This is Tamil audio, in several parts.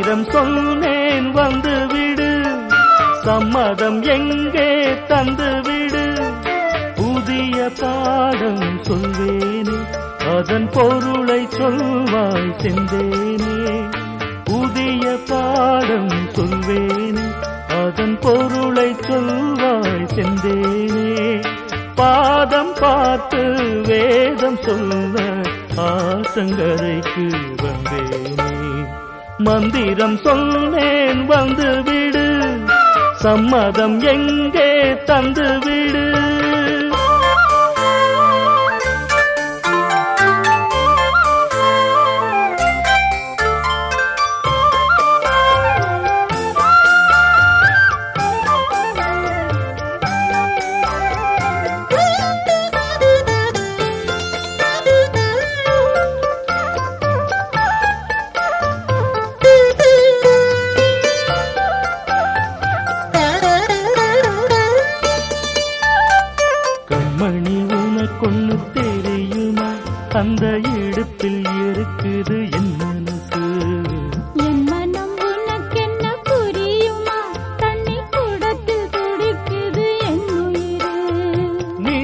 மந்திரம் சொன்னேன் வந்து விடு சம்மதம் எங்கே தந்து விடு புதிய பாடம் சொல்வேனே அதன் பொருளை சொல்வாய் செந்தேனே புதிய பாடம் சொல்வேனே அதன் பொருளை சொல்வாய் செந்தேனே பாதம் பார்த்து வேதம் சொல்ல ஆசங்கரைக்கு வந்தேனே மந்திரம் சொன்னேன் வந்து விடு சம்மதம் எங்கே தந்து விடு கண்மணி உனக்கொன்னு தெரியுமா அந்த இடுப்பில் இருக்குது என் மனசு என் மனம் உனக்கென்ன புரியுமா தண்ணி குடத்தில் துடிக்குது என் உயிரு நீ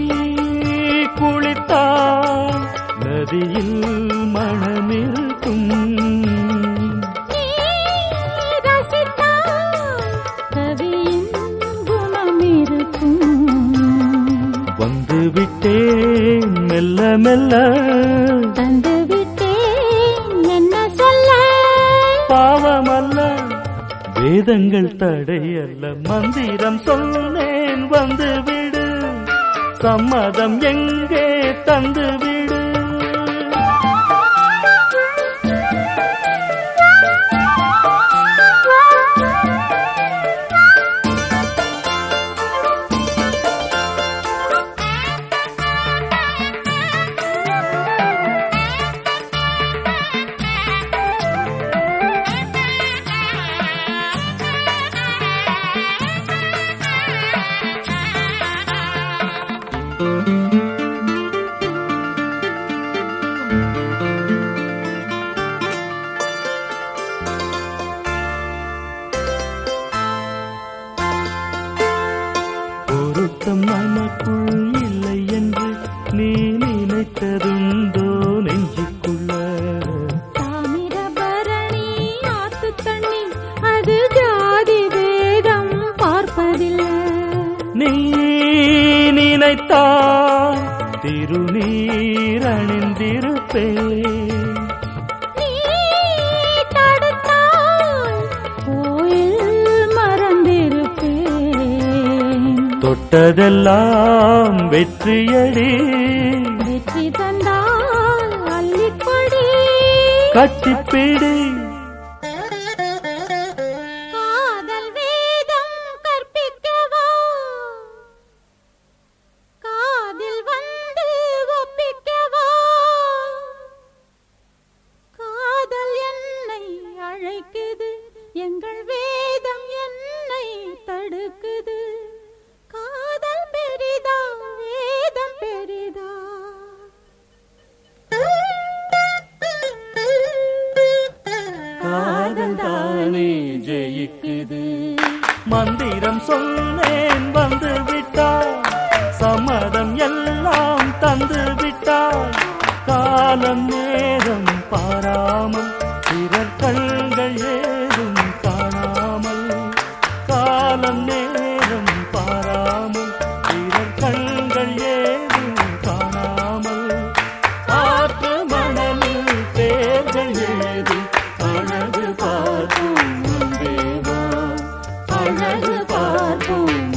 குளித்தால் நதியில் மனமிருக்கும் நீ ரசித்தால் கவியின் குணம் இருக்கும் வந்து விட்டேன் மெல்ல மெல்ல தந்து விட்டேன் என்ன சொல்ல பாவமல்ல வேதங்கள் தடையல்ல மந்திரம் சொன்னேன் வந்து விடு சம்மதம் எங்கே தந்து விடு பொருத்தம் நமக்குள் இல்லை என்று நீ நினைத்ததுண்டோ நெஞ்சுக்குள்ள தாமிரபரணி ஆத்து தண்ணி அது ஜாதி வேதம் பார்ப்பதில்லை நீ நினைத்தால் திருநீர் அணிந்திருப்பேன் நீ தடுத்தால் கோயில் மறந்திருப்பேன் தொட்டதெல்லாம் வெற்றியடி வெற்றி தந்தால் அள்ளிக்கொடி கட்டிப்பிடி காதல் வேதம் கற்பிக்கவா காதில் வந்து ஒப்பிக்கவா காதல் என்னை அழைக்குது எங்கள் வேதம் என்னை தடுக்குது காதல் பெரிதா வேதம் பெரிதா காதல் தானே ஜெயிக்குது மந்திரம் சொன்னேன் வந்து விட்டாய் சம்மதம் எல்லாம் தந்து விட்டாய் காலம் நேரம் பாராமல் பிறர் கண்கள் ஏதும் காணாமல் காலம் நேரம் பாராமல் பிறர் கண்கள் ஏதும் காணாமல் ஆற்று மணலில் தேர்கள் ஏது அழகு பார்ப்போம் தேவா அழகு பார்ப்போம்